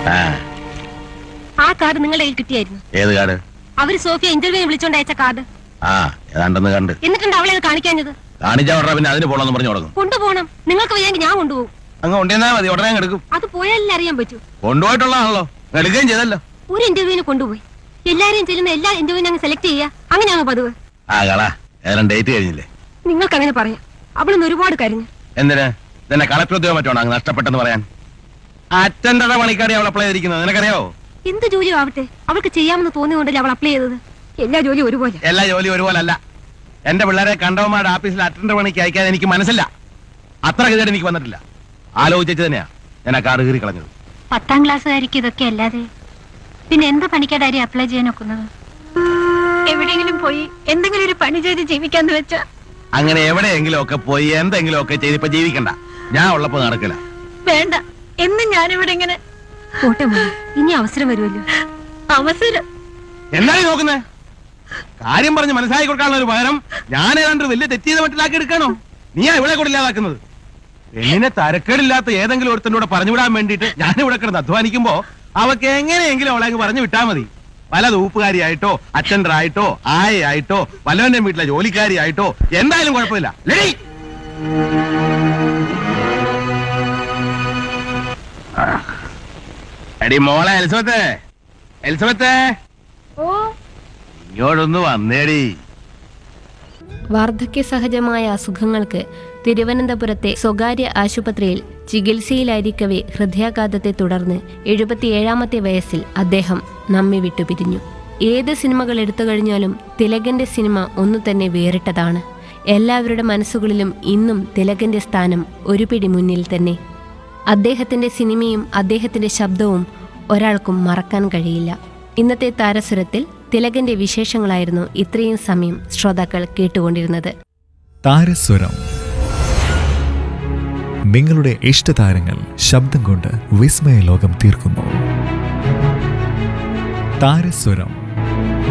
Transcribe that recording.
ആ ആ കാർഡ് നിങ്ങളുടെ കയ്യിൽ കിട്ടിയായിരുന്നു ഏത് കാർഡ് അവര് സോഫിയ ഇന്റർവ്യൂവിന് വിളിച്ചോണ്ട് അയച്ച കാർഡ് ആ ഏതാണ്ടെന്ന് കണ്ട് എന്നിട്ടുണ്ട് അവളെ അത് കാണിക്കാഞ്ഞത് കാണിച്ചാ ഉടനെ പിന്നെ അതിന് പോണെന്ന് പറഞ്ഞു തുടങ്ങും കൊണ്ടുപോകണം നിങ്ങൾക്ക് വയ്യെങ്കിൽ ഞാൻ കൊണ്ടുപോകും അങ്ങ് കൊണ്ടുവന്നാ മതി ഉടനെ അങ്ങ് എടുക്കും അത് പോയാലല്ലേ അറിയാൻ പറ്റൂ കൊണ്ടുപോയിട്ടുള്ളതാണല്ലോ എടുക്കുകയും ചെയ്തല്ലോ ഒരു ഇന്റർവ്യൂവിന് കൊണ്ടുപോയി എല്ലാരെയും ചെല്ലുന്ന എല്ലാ ഇന്റർവ്യൂവിനും അങ്ങ് സെലക്ട് ചെയ്യുക അങ്ങനെയാണ് പതിവ് ആ കള ഏതാണ്ട് ഡേറ്റ് കഴിഞ്ഞില്ലേ നിങ്ങൾക്ക് അങ്ങനെ പറയാം അവളൊന്ന് ഒരുപാട് കരഞ്ഞു എന്തിന് ഇതെന്നെ കളക്ടർ ഉദ്യോഗം പറ്റുവാണോ അങ്ങ് നഷ്ടപ്പെട്ടെന്ന് പറയാൻ അറ്റൻഡറുടെ പണിക്കാരി അവൾ അപ്ലൈ ചെയ്തിരിക്കുന്നത് നിനക്കറിയാവോ എന്ത് ജോലിയും ആവട്ടെ അവൾക്ക് ചെയ്യാമെന്ന് തോന്നിയോണ്ടല്ലേ അവൾ അപ്ലൈ ചെയ്തത് എല്ലാ ജോലിയും ഒരുപോലെ എല്ലാ ജോലിയും ഒരുപോലെ അല്ല എന്റെ പിള്ളേരെ കണ്ടവന്മാരുടെ ഓഫീസിൽ അറ്റൻഡർ പണിക്ക് അയക്കാൻ എനിക്ക് മനസ്സില്ല അത്ര ഗതികേട് എനിക്ക് വന്നിട്ടില്ല ആലോചിച്ചു തന്നെയാ ഞാൻ ആ കാർഡ് കീറി കളഞ്ഞത് പത്താം ക്ലാസ്സുകാരിക്ക് ഇതൊക്കെ അല്ലാതെ പിന്നെ എന്ത് പണിക്കാരി അപ്ലൈ ചെയ്യാൻ ഒക്കുന്നത് എവിടെയെങ്കിലും പോയി എന്തെങ്കിലും ഒരു പണി ചെയ്ത് ജീവിക്കാന്ന് വെച്ചാ അങ്ങനെ എവിടെയെങ്കിലും ഒക്കെ പോയി എന്തെങ്കിലും ഒക്കെ ചെയ്ത് ഇപ്പൊ ജീവിക്കണ്ട ഞാൻ ഉള്ളപ്പോ നടക്കില്ല വേണ്ട എന്നും ഞാനിവിടെ ഇങ്ങനെ പോട്ടെ മോളെ, ഇനി അവസരം വരുമല്ലോ അവസരം എന്താണ് നോക്കുന്നേ കാര്യം പറഞ്ഞ് മനസ്സിലാക്കി കൊടുക്കാനുള്ള ഒരു പകരം ഞാൻ ഏതാണ്ട് വലിയ തെറ്റ് ചെയ്ത മട്ടിലാക്കി എടുക്കണോ നീയാ ഇവിടെ കൂടെ ഇല്ലാതാക്കുന്നത് പെണ്ണിനെ തരക്കേടില്ലാത്ത ഏതെങ്കിലും ഒരുത്തനോട് പറഞ്ഞു വിടാൻ വേണ്ടിയിട്ട് ഞാൻ ഇവിടെ കിടന്ന് അധ്വാനിക്കുമ്പോ അവക്ക് എങ്ങനെയെങ്കിലും അവളെ അങ്ങ് പറഞ്ഞു വിട്ടാ മതി പല തൂപ്പുകാരിയായിട്ടോ അറ്റൻഡർ ആയിട്ടോ ആയയായിട്ടോ വല്ലവന്റെ വീട്ടിലെ ജോലിക്കാരിയായിട്ടോ എന്തായാലും കുഴപ്പമില്ല ലേഡി എടി മോളെ എലിസബത്തെ എലിസബത്തെ ഇങ്ങോട്ടൊന്ന് വന്നേടി വാർദ്ധക്യ സഹജമായ അസുഖങ്ങൾക്ക് തിരുവനന്തപുരത്തെ സ്വകാര്യ ആശുപത്രിയിൽ ചികിത്സയിലായിരിക്കവേ ഹൃദയാഘാതത്തെ തുടർന്ന് എഴുപത്തിയേഴാമത്തെ വയസ്സിൽ അദ്ദേഹം നമ്മെ വിട്ടുപിരിഞ്ഞു ഏത് സിനിമകൾ എടുത്തു കഴിഞ്ഞാലും തിലകന്റെ സിനിമ ഒന്നു തന്നെ വേറിട്ടതാണ് എല്ലാവരുടെ മനസ്സുകളിലും ഇന്നും തിലകന്റെ സ്ഥാനം ഒരു പിടി മുന്നിൽ തന്നെ അദ്ദേഹത്തിന്റെ സിനിമയും അദ്ദേഹത്തിന്റെ ശബ്ദവും ഒരാൾക്കും മറക്കാൻ കഴിയില്ല ഇന്നത്തെ താരസുരത്തിൽ തിലകന്റെ വിശേഷങ്ങളായിരുന്നു ഇത്രയും സമയം ശ്രോതാക്കൾ കേട്ടുകൊണ്ടിരുന്നത് താരസ്വരം നിങ്ങളുടെ ഇഷ്ടതാരങ്ങൾ ശബ്ദം കൊണ്ട് വിസ്മയ ലോകം തീർക്കുന്നു താരസ്വരം